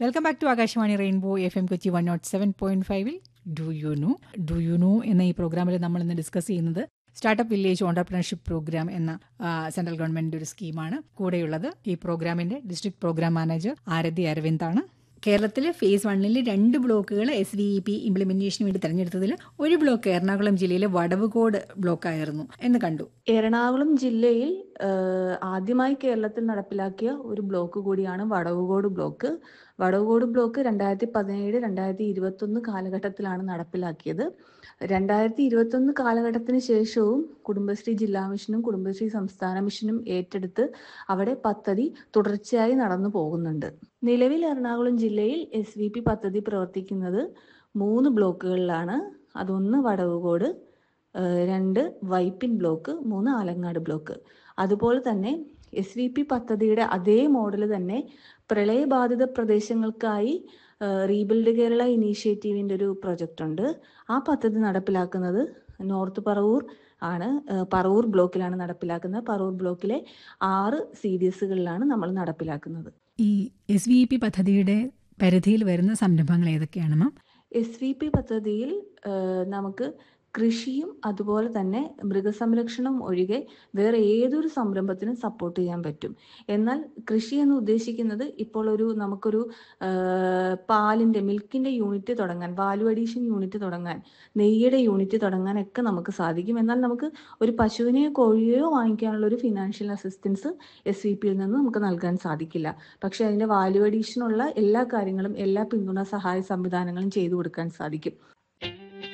welcome back to Akashvani rainbow F M Kochi one nought seven point ഫൈവിൽ do you know do you know എന്ന ഈ പ്രോഗ്രാമിൽ നമ്മൾ ഇന്ന് ഡിസ്കസ് ചെയ്യുന്നത് സ്റ്റാർട്ടപ്പ് വില്ലേജ് ഓണ്ടർപ്രണർഷിപ്പ് പ്രോഗ്രാം എന്ന ആ, സെൻട്രൽ ഗവൺമെന്റിന്റെ ഒരു സ്കീമാണ് കൂടെയുള്ളത് ഈ പ്രോഗ്രാമിന്റെ ഡിസ്ട്രിക്ട് പ്രോഗ്രാം മാനേജർ ആരതി അരവിന്ദാണ് കേരളത്തിലെ ഫേസ് വണ്ണിൽ രണ്ട് ബ്ലോക്കുകൾ എസ് വി ഇ പി ഇംപ്ലിമെന്റേഷന് വേണ്ടി തെരഞ്ഞെടുത്തതിൽ ഒരു ബ്ലോക്ക് എറണാകുളം ജില്ലയിലെ വടവുകോട് ബ്ലോക്കായിരുന്നു എന്ന് കണ്ടു എറണാകുളം ജില്ലയിൽ ആഹ്, ആദ്യമായി കേരളത്തിൽ നടപ്പിലാക്കിയ ഒരു ബ്ലോക്ക് കൂടിയാണ് വടവുകോട് ബ്ലോക്ക് വടവുകോട് ബ്ലോക്ക് രണ്ടായിരത്തി പതിനേഴ് രണ്ടായിരത്തി ഇരുപത്തി ഒന്ന് കാലഘട്ടത്തിലാണ് നടപ്പിലാക്കിയത് രണ്ടായിരത്തി ഇരുപത്തി ഒന്ന് കാലഘട്ടത്തിന് ശേഷവും കുടുംബശ്രീ ജില്ലാ മിഷനും കുടുംബശ്രീ സംസ്ഥാന മിഷനും ഏറ്റെടുത്ത് അവിടെ പദ്ധതി തുടർച്ചയായി നടന്നു പോകുന്നുണ്ട് നിലവിൽ എറണാകുളം ജില്ലയിൽ എസ് വി പി പദ്ധതി പ്രവർത്തിക്കുന്നത് മൂന്ന് ബ്ലോക്കുകളിലാണ് അതൊന്ന് വടവുകോട് ഏഹ് രണ്ട് വൈപ്പിൻ ബ്ലോക്ക് മൂന്ന് ആലങ്ങാട് ബ്ലോക്ക് അതുപോലെ തന്നെ എസ് വി പി പദ്ധതിയുടെ അതേ മോഡൽ തന്നെ പ്രളയബാധിത പ്രദേശങ്ങൾക്കായി ഏഹ് റീബിൽഡ് കേരള ഇനീഷ്യേറ്റീവിൻ്റെ ഒരു പ്രൊജക്റ്റ് ഉണ്ട് ആ പദ്ധതി നടപ്പിലാക്കുന്നത് നോർത്ത് പറവൂർ ആണ് ഏഹ് പറവൂർ ബ്ലോക്കിലാണ് നടപ്പിലാക്കുന്നത് പറവൂർ ബ്ലോക്കിലെ ആറ് സി ഡി എസുകളിലാണ് നമ്മൾ നടപ്പിലാക്കുന്നത് ഈ എസ് വി ഇ പി പദ്ധതിയുടെ പരിധിയിൽ വരുന്ന സംരംഭങ്ങൾ ഏതൊക്കെയാണ് മാം എസ് വി പി പദ്ധതിയിൽ ഏഹ്, നമുക്ക് കൃഷിയും അതുപോലെ തന്നെ മൃഗസംരക്ഷണം ഒഴികെ വേറെ ഏതൊരു സംരംഭത്തിനും സപ്പോർട്ട് ചെയ്യാൻ പറ്റും എന്നാൽ കൃഷി എന്ന് ഉദ്ദേശിക്കുന്നത് ഇപ്പോൾ ഒരു നമുക്കൊരു ഏഹ്, പാലിന്റെ മിൽക്കിന്റെ യൂണിറ്റ് തുടങ്ങാൻ വാല്യൂ അഡീഷൻ യൂണിറ്റ് തുടങ്ങാൻ നെയ്യുടെ യൂണിറ്റ് തുടങ്ങാൻ ഒക്കെ നമുക്ക് സാധിക്കും എന്നാൽ നമുക്ക് ഒരു പശുവിനെയോ കോഴിയോ വാങ്ങിക്കാനുള്ള ഒരു ഫിനാൻഷ്യൽ അസിസ്റ്റൻസ് എസ് വി പിയിൽ നിന്ന് നമുക്ക് നൽകാൻ സാധിക്കില്ല പക്ഷെ അതിന്റെ വാല്യൂ അഡീഷനുള്ള എല്ലാ കാര്യങ്ങളും എല്ലാ പിന്തുണ സഹായ സംവിധാനങ്ങളും ചെയ്തു കൊടുക്കാൻ സാധിക്കും